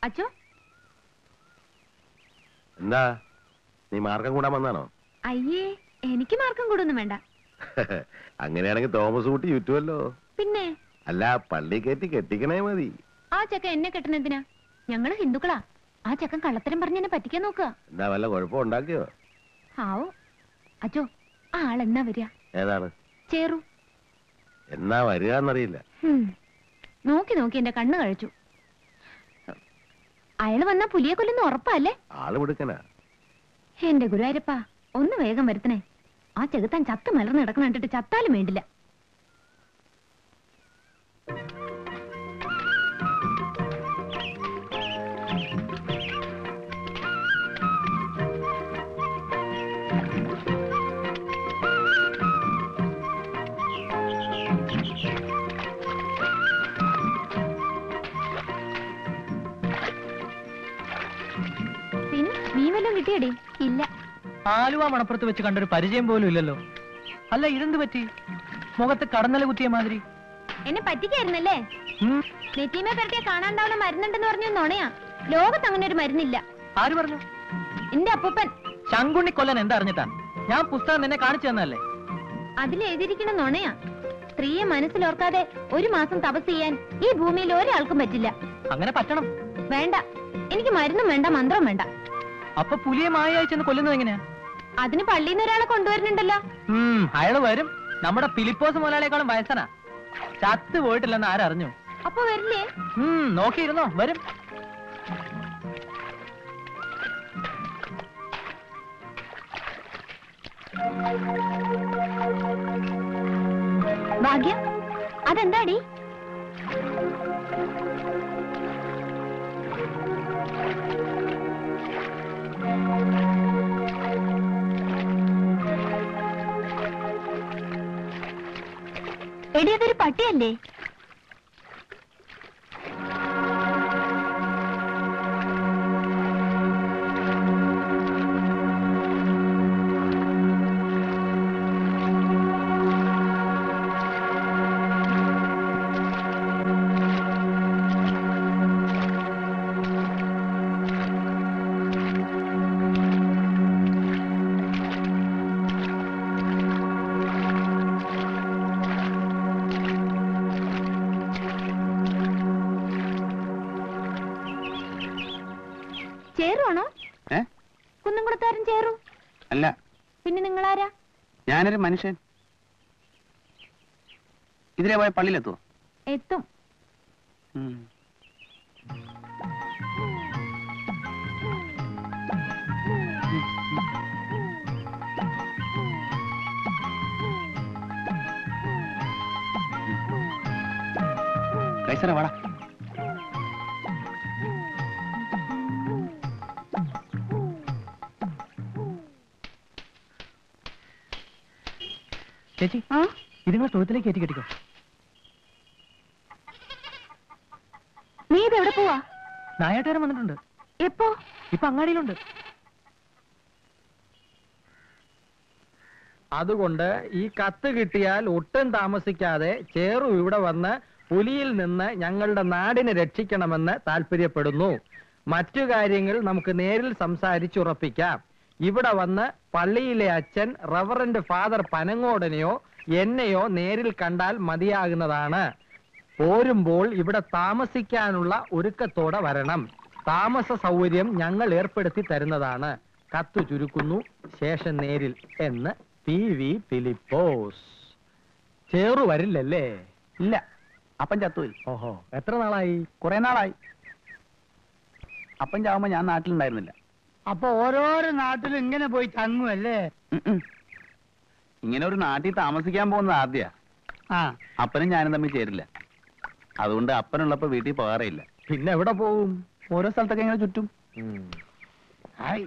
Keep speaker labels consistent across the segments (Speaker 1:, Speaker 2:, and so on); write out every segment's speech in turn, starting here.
Speaker 1: അച്ചോ
Speaker 2: എന്താ നീ മാർഗം കൂടാൻ വന്നാണോ
Speaker 1: അയ്യേ എനിക്ക് മാർക്കം കൂടൊന്നും വേണ്ട
Speaker 2: അങ്ങനെയാണെങ്കിൽ തോമസ് കുട്ടി ചുറ്റുമല്ലോ
Speaker 1: പിന്നെ
Speaker 2: അല്ല പള്ളി കയറ്റി കെട്ടിക്കണേ മതി
Speaker 1: ആ ചക്ക എന്നെ കെട്ടണെന്തിനാ ഞങ്ങള് ഹിന്ദുക്കളാ ആ ചക്കൻ കള്ളത്തരം പറഞ്ഞ് എന്നെ പറ്റിക്കാൻ നോക്കുക
Speaker 2: എന്താ വല്ല കുഴപ്പം ഉണ്ടാക്കിയോ
Speaker 1: ആവോ അച്ചോ ആ ആൾ എന്നാ വരിക
Speaker 2: ഏതാണ്
Speaker 1: ചേറു
Speaker 2: എന്നാ വരിക എന്നറിയില്ല
Speaker 1: ഹും. നോക്കി നോക്കി എന്റെ കണ്ണ് കഴിച്ചു അയാള് വന്നാ പുലിയെ കൊല്ലുന്ന ഉറപ്പല്ലേ
Speaker 2: ആള് മിടുക്കനാ
Speaker 1: എന്റെ ഗുരുവായൂരപ്പാ ഒന്ന് വേഗം വരുത്തണേ ആ ചെകുത്താൻ ചത്ത് മലർന്ന് കിടക്കണ കണ്ടിട്ട് ചത്താലും വേണ്ടില്ല പിന്നെ നീ വല്ലതും കിട്ടിയടി ഇല്ല
Speaker 3: ആലുവ മണപ്പുറത്ത് വെച്ച് കണ്ടൊരു പരിചയം പോലും ഇല്ലല്ലോ അല്ല ഇതെന്ത് പറ്റി മുഖത്ത് കടന്നല കുത്തിയ മാതിരി
Speaker 1: എന്നെ പറ്റിക്കായിരുന്നല്ലേ
Speaker 3: ഉം,
Speaker 1: നെറ്റീമെ പെരട്ടിയെ കാണാണ്ടാവുന്ന മരുന്നുണ്ടെന്ന് പറഞ്ഞു നുണയാ ലോകത്ത് അങ്ങനെ ഒരു മരുന്നില്ല
Speaker 3: ആര് പറഞ്ഞു
Speaker 1: എന്റെ അപ്പൂപ്പൻ
Speaker 3: ശങ്കുണ്ണി കൊല്ലൻ എന്താ അറിഞ്ഞിട്ടാ ഞാൻ പുസ്തകം നിന്നെ കാണിച്ചു തന്നല്ലേ
Speaker 1: അതിൽ എഴുതിയിരിക്കണ നുണയാ സ്ത്രീയെ മനസ്സിലോർക്കാതെ ഒരു മാസം തപസ് ചെയ്യാൻ ഈ ഭൂമിയിൽ ഒരാൾക്കും പറ്റില്ല
Speaker 3: അങ്ങനെ പറ്റണം
Speaker 1: വേണ്ട എനിക്ക് മരുന്നും വേണ്ട മന്ത്രം വേണ്ട
Speaker 3: അപ്പൊ പുലിയെ മായായി ചെന്ന് കൊല്ലുന്നത് എങ്ങനെയാ
Speaker 1: അതിന് പള്ളിയിൽ നിന്ന് ഒരാളെ കൊണ്ടുവരുന്നുണ്ടല്ലോ
Speaker 3: ഉം അയാള് വരും നമ്മുടെ ഫിലിപ്പോസ് മുതലാളിയേക്കാളും വയസ്സനാ ചത്ത് പോയിട്ടില്ലെന്ന് ആരറിഞ്ഞു
Speaker 1: അപ്പൊ വരില്ലേ
Speaker 3: ഉം നോക്കിയിരുന്നോ വരും
Speaker 1: ഭാഗ്യം അതെന്താടി എടി അതൊരു പട്ടിയല്ലേ ചേറുവാണോ
Speaker 4: ഏ
Speaker 1: കുന്നംകുളത്താരൻ ചേറു
Speaker 4: അല്ല
Speaker 1: പിന്നെ നിങ്ങളാരാ
Speaker 4: ഞാനൊരു മനുഷ്യൻ ഇതിലെ പോയ പള്ളിയിലെത്തുവോ
Speaker 1: എത്തും
Speaker 4: ഉം. കൈസര വാടാ
Speaker 3: ചേച്ചി
Speaker 1: ആ
Speaker 3: ഇതിങ്ങളെ തൊഴുത്തിലേക്ക് കയറ്റി കെട്ടിക്കോ
Speaker 1: നീ ഇത് എവിടെ പോവാ
Speaker 3: നായാട്ടുകാരൻ വന്നിട്ടുണ്ട്
Speaker 1: എപ്പോ
Speaker 3: ഇപ്പൊ അങ്ങാടിയിലുണ്ട്
Speaker 5: അതുകൊണ്ട് ഈ കത്ത് കിട്ടിയാൽ ഒട്ടും താമസിക്കാതെ ചേറു ഇവിടെ വന്ന് പുലിയിൽ നിന്ന് ഞങ്ങളുടെ നാടിനെ രക്ഷിക്കണമെന്ന് താല്പര്യപ്പെടുന്നു മറ്റു കാര്യങ്ങൾ നമുക്ക് നേരിൽ സംസാരിച്ചുറപ്പിക്കാം ഇവിടെ വന്ന് പള്ളിയിലെ അച്ഛൻ റവറന്റ് ഫാദർ പനങ്ങോടനെയോ എന്നെയോ നേരിൽ കണ്ടാൽ മതിയാകുന്നതാണ് പോരുമ്പോൾ ഇവിടെ താമസിക്കാനുള്ള ഒരുക്കത്തോടെ വരണം താമസ സൗകര്യം ഞങ്ങൾ ഏർപ്പെടുത്തി തരുന്നതാണ് കത്ത് ചുരുക്കുന്നു ശേഷം നേരിൽ എന്ന് പി വി ഫിലിപ്പോസ് ചേറു വരില്ലല്ലേ
Speaker 4: ഇല്ല അപ്പൻ ചത്തുപോയി
Speaker 5: ഓഹോ എത്ര നാളായി
Speaker 4: കുറെ നാളായി അപ്പൻ ചാവുമ്പോ ഞാൻ നാട്ടിലുണ്ടായിരുന്നില്ല
Speaker 6: അപ്പൊ ഓരോരോ നാട്ടിലും ഇങ്ങനെ പോയി തങ്ങുമല്ലേ
Speaker 4: ഉം ഉം. ഇങ്ങനെ ഒരു നാട്ടിൽ താമസിക്കാൻ പോകുന്നത് ആദ്യ
Speaker 6: ആ
Speaker 4: അപ്പനും ഞാനും തമ്മിൽ ചേരില്ല അതുകൊണ്ട് അപ്പനുള്ളപ്പോ വീട്ടിൽ പോകാറേയില്ല
Speaker 5: പിന്നെ എവിടെ പോവും
Speaker 4: ഓരോ സ്ഥലത്തൊക്കെ ഇങ്ങനെ ചുറ്റും
Speaker 6: ഹായ്.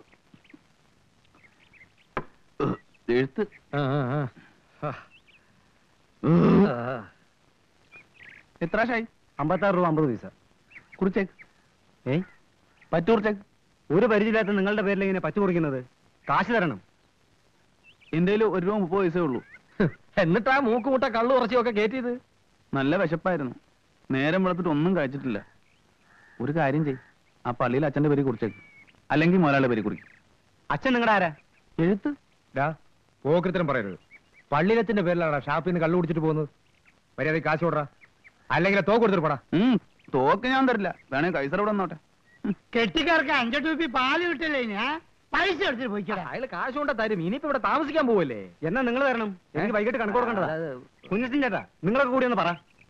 Speaker 4: എഴുത്ത്
Speaker 5: ആ, ആ, ആ. ആ.
Speaker 4: എത്ര ഷായി
Speaker 5: അമ്പത്താറ് രൂപ അമ്പത് പൈസ
Speaker 4: കുറിച്ചേക്ക്
Speaker 5: ഏയ്
Speaker 4: പറ്റൂർ ചെക്ക്
Speaker 5: ഒരു പരിചയമില്ലാത്ത നിങ്ങളുടെ പേരിൽ ഇങ്ങനെ പച്ച കുറിക്കുന്നത് കാശ് തരണം
Speaker 4: എന്റെ കയ്യിൽ ഒരു രൂപ മുപ്പത് പൈസേ ഉള്ളൂ
Speaker 5: എന്നിട്ടാ മൂക്കുമുട്ട കള്ളു ഉറച്ചിയൊക്കെ കയറ്റിയത്
Speaker 4: നല്ല വിശപ്പായിരുന്നു നേരം വെളുത്തിട്ട് ഒന്നും കഴിച്ചിട്ടില്ല ഒരു കാര്യം ചെയ് ആ പള്ളിയിൽ അച്ഛന്റെ പേര് കുറിച്ചേക്ക് അല്ലെങ്കിൽ മുതലാളിയുടെ പേര് കുറിക്കും
Speaker 5: അച്ഛൻ നിങ്ങളുടെ ആരാ
Speaker 4: എഴുത്ത്
Speaker 5: പോകൃത്തരം പറയരുത് പള്ളിയിലത്തിന്റെ പേരിലാണ് ഷാപ്പിൽ നിന്ന് കള്ളു കുടിച്ചിട്ട് പോകുന്നത് മര്യാദ കാശ് കൊടുറാ അല്ലെങ്കിൽ തോക്ക് കൊടുത്തിട്ട് പോടാ
Speaker 4: ഉം, തോക്ക് ഞാൻ തരില്ല വേണേ കൈസർ ഇവിടെ വന്നോട്ടെ
Speaker 6: കെട്ടിക്കാർക്ക് അഞ്ചു ടൂപ്പി പാല് കിട്ടില്ലേ ഇനി, ആ? പൈസ എടുത്തിട്ട് പോയിക്കടാ
Speaker 5: അയാൾ കാശ് കൊണ്ട് തരും ഇനിയിപ്പോ ഇവിടെ താമസിക്കാൻ പോവല്ലേ എന്നാ നിങ്ങൾ തരണം എനിക്ക് വൈകിട്ട് കണക്ക് കൊടുക്കേണ്ടതാ കുഞ്ഞിൻ ചേട്ടാ നിങ്ങളൊക്കെ കൂടി ഒന്ന് പറ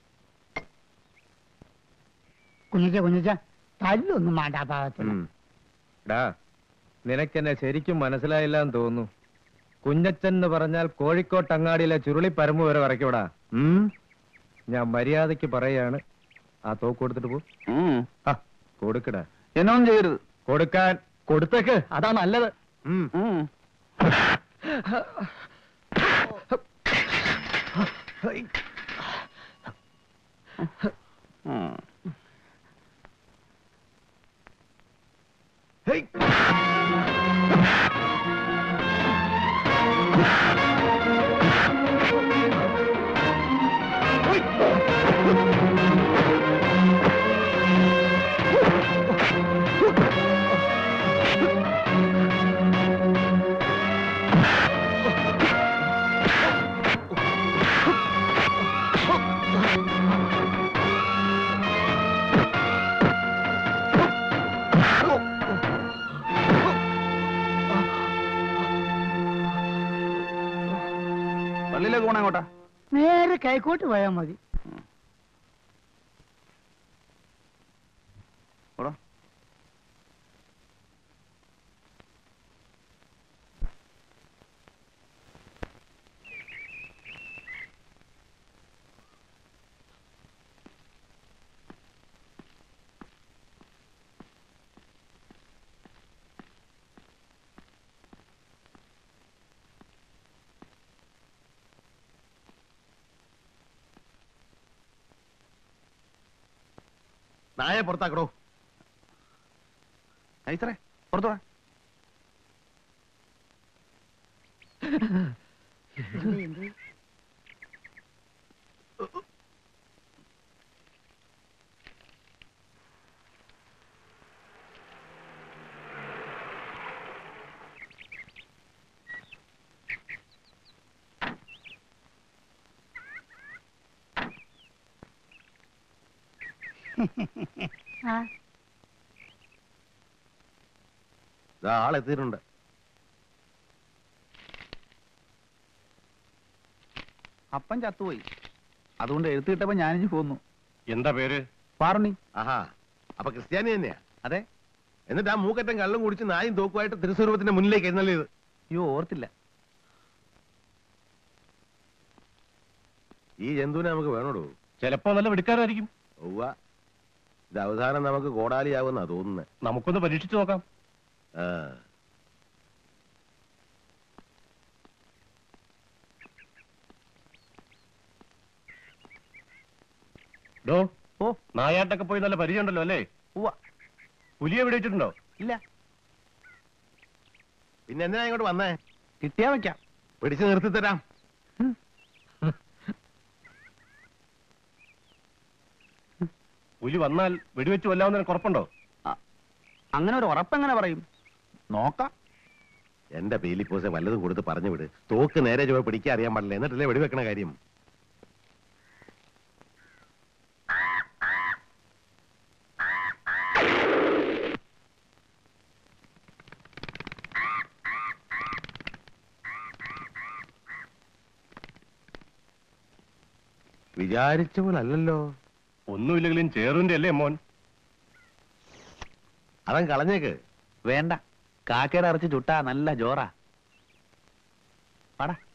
Speaker 6: കുഞ്ഞിച്ച കുഞ്ഞിച്ച തല്ലൊന്നും വേണ്ട ആ പാവത്തിന്
Speaker 5: ഡാ നിനക്കെന്നെ ശരിക്കും മനസ്സിലായില്ല എന്ന് തോന്നുന്നു കുഞ്ഞച്ചൻ എന്ന് പറഞ്ഞാൽ കോഴിക്കോട്ട് അങ്ങാടിയിലെ ചുരുളി പരമ്പ് വരെ വരയ്ക്കൂടാ ഉം? ഞാൻ മര്യാദയ്ക്ക് പറയാണ് ആ തോക്ക് കൊടുത്തിട്ട് പോ
Speaker 4: ഉം.
Speaker 5: ആ, കൊടുക്കടാ
Speaker 4: എന്നൊന്നും ചെയ്യരുത്
Speaker 5: കൊടുക്കാൻ കൊടുത്തേക്ക് അതാ നല്ലത് ഉം.
Speaker 4: ഉം. ഉം.
Speaker 5: ഹേയ്.
Speaker 4: പള്ളിയിലേക്ക് പോണേ അങ്ങോട്ടാ
Speaker 6: നേരെ കൈക്കോട്ട് പോയാൽ മതി
Speaker 4: പോടാ
Speaker 2: നായെ പുറത്താക്കടോ
Speaker 4: കൈസറേ പുറത്തു വാ
Speaker 6: ആ
Speaker 2: ഇതാ ആളെത്തിയിട്ടുണ്ട്
Speaker 4: അപ്പൻ ചത്തുപോയി അതുകൊണ്ട് എഴുത്ത് കിട്ടപ്പോ ഞാനിഞ്ഞ് പോന്നു
Speaker 2: എന്താ പേര്
Speaker 4: പാറുണി
Speaker 2: ആഹാ അപ്പൊ ക്രിസ്ത്യാനി തന്നെയാ
Speaker 4: അതെ
Speaker 2: എന്നിട്ട് ആ മൂക്കറ്റം കള്ളും കുടിച്ച് നായും തോക്കുമായിട്ട് തിരുസ്വരൂപത്തിന്റെ മുന്നിലേക്ക് എഴുന്നള്ളിയത്
Speaker 4: അയ്യോ ഓർത്തില്ല
Speaker 2: ഈ ജന്തുവിനെ നമുക്ക് വേണോടൂ
Speaker 7: ചിലപ്പോ നല്ല വെടിക്കാരായിരിക്കും
Speaker 2: ഒവ്വ ഇത് അവസാനം നമുക്ക് കോടാലിയാവുന്നാ തോന്നുന്നത്
Speaker 7: നമുക്കൊന്ന് പരീക്ഷിച്ചു നോക്കാം
Speaker 2: ആ
Speaker 7: ഡോ
Speaker 4: ഓ
Speaker 7: നായാട്ടൊക്കെ പോയി നല്ല പരിചയമുണ്ടല്ലോ അല്ലേ
Speaker 4: ഉവ്വ
Speaker 7: പുലിയെ വെടിവെച്ചിട്ടുണ്ടോ
Speaker 4: ഇല്ല
Speaker 2: പിന്നെ എന്തിനാ ഇങ്ങോട്ട് വന്നേ
Speaker 4: കിട്ടിയാ വെക്കാം
Speaker 2: പിടിച്ചു നിർത്തി തരാം
Speaker 7: പുലി വന്നാൽ വെടിവെച്ച് കൊല്ലാവുന്നതിന് കുറപ്പുണ്ടോ
Speaker 4: അങ്ങനെ ഒരു ഉറപ്പെങ്ങനെ പറയും നോക്കാം
Speaker 2: എന്റെ പേലിപ്പോസെ വല്ലതും കൊടുത്ത് പറഞ്ഞു വിട് തോക്ക് നേരെ ചുവ പിടിക്കാൻ അറിയാൻ പാടില്ല എന്നിട്ടല്ലേ വെടിവെക്കണ കാര്യം വിചാരിച്ച പോലെ അല്ലല്ലോ
Speaker 7: ഒന്നുമില്ലെങ്കിലും ചേറുവിന്റെ അല്ലേ മോൻ
Speaker 2: അതൻ കളഞ്ഞേക്ക്
Speaker 4: വേണ്ട കാക്കയുടെ ഇറച്ചി ചുട്ടാ നല്ല ജോറാ പാടാ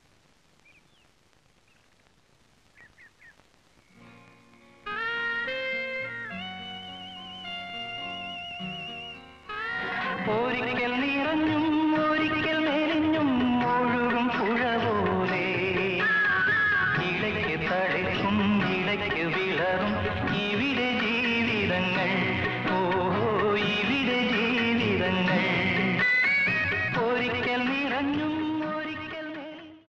Speaker 8: ഒരിക്കൽ നിറഞ്ഞും ഒരിക്കൽ മെലിഞ്ഞും ഒഴുകും പുഴ പോലെ ഇടയ്ക്ക് തഴയ്ക്കും ഇടയ്ക്ക് വിളറും ഇവിടെ ജീവിതങ്ങൾ ഓ ഇവിടെ ജീവിതങ്ങൾ ഒരിക്കൽ നിറഞ്ഞും